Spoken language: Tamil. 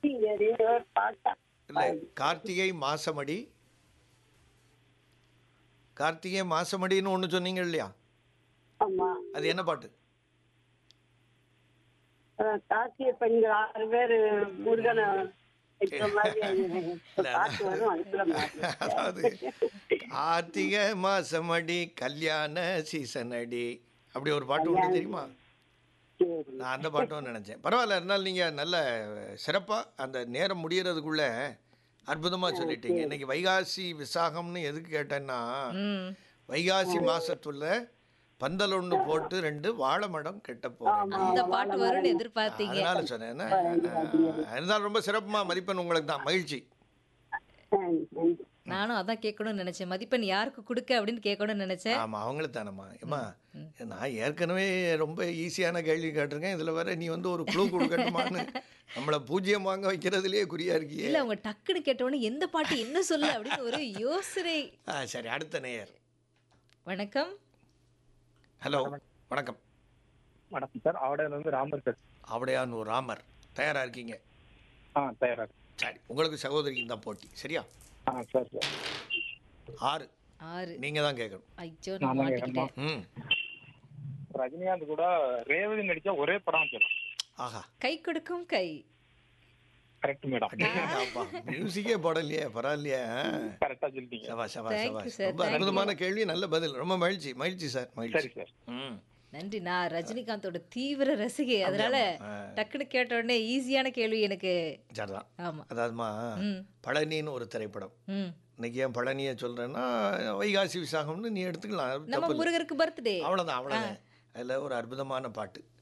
கார்த்திகை பாட்டா இல்லை கார்த்திகை மாசமடி கார்த்திகை மாசமடின்னு ஒன்று சொன்னீங்க இல்லையா ஆமா அது என்ன பாட்டு அஹ் கார்த்திகை பெண்கள் ஆறு பேர் முருகனை வைக்கிற மாதிரி ஒரு பாட்டு வரும் அதுக்குள்ள மாதிரி. அதாவது கார்த்திகை மாசமடி கல்யாண சீசன் அடி அப்படி ஒரு பாட்டு ஒன்று தெரியுமா சரி நான் அந்த பாட்டும் நினச்சேன் பரவாயில்ல இருந்தாலும் நீங்கள் நல்ல சிறப்பாக அந்த நேரம் முடியறதுக்குள்ள அற்புதமாக சொல்லிட்டீங்க இன்னைக்கு வைகாசி விசாகம்னு எதுக்கு கேட்டேன்னா ம் வைகாசி மாசத்துல பந்தல் ஒன்று போட்டு ரெண்டு வாழை மடம் கெட்ட போகிறேன் அந்த பாட்டு வரும்னு எதிர்பார்த்தீங்க அதனால சொன்னேன் என்ன? இருந்தாலும் ரொம்ப சிறப்புமா மதிப்பெண் உங்களுக்கு தான் மகிழ்ச்சி நன்றி, நன்றி. நானும் அதான் கேட்கணும்னு நினைச்சேன் மதிப்பெண் யாருக்கு கொடுக்க அப்படின்னு கேட்கணும்னு நினைச்சேன் ஆமாம் அவங்களுக்கு தானம்மா ஏம்மா நான் ஏற்கனவே ரொம்ப ஈஸியான கேள்வி கேட்டிருக்கேன் இதில் வேற நீ வந்து ஒரு குழு கொடுக்கணுமான்னு நம்மளை பூஜ்ஜியம் வாங்க வைக்கிறதுலேயே குறியா இருக்கியே இல்ல அவங்க டக்குன்னு கேட்டவொடனே எந்த பாட்டு என்ன சொல்லு அப்படின்னு ஒரு யோசனை ஆ சரி அடுத்த நேயர் வணக்கம் ஹலோ வணக்கம் வணக்கம் சார் ஆவடையில இருந்து ராமர் சார் அவடையான் ஒரு ராமர் தயாரா இருக்கீங்க ஆ தயாரா சரி உங்களுக்கு சகோதரிக்கு தான் போட்டி சரியா ஆ சார் சார் ஆறு ஆறு நீங்க தான் கேட்கணும் ஐயோ நான் நான் தான் மாட்டிக்கிட்டேன் ம் ரஜினிகாந்த் கூட ரேவதி நடிச்ச ஒரே படம் சார் ஆஹா கை கொடுக்கும் கை கரெக்ட் மேடம் அடேங்கப்பா, மியூசிக்கே போடலையே பரவாயில்லையே ஆ. கரெக்டா சொல்லிட்டீங்க சபா சபா Thank சபா you, sir. ரொம்ப Thank you. அற்புதமான கேள்வி நல்ல பதில் ரொம்ப மகிழ்ச்சி மகிழ்ச்சி சார் சரி மகிழ்ச்சி சார் ம் நன்றி நான் ரஜினிகாந்தோட தீவிர ரசிகை அதனால டக்குன்னு கேட்ட உடனே ஈஸியான கேள்வி எனக்கு சரிதான் ஆமா அதாவதுமா ம் பழனின்னு ஒரு திரைப்படம் ம் இன்னைக்கு ஏன் பழனியை சொல்றேன்னா வைகாசி விசாகம்னு நீ எடுத்துக்கலாம் அது நம்ம தப்பு இல்லை. முருகருக்கு பர்த்டே அவ்வளவுதான் அவ்வளவுதான் அதில் ஒரு அற்புதமான பாட்டு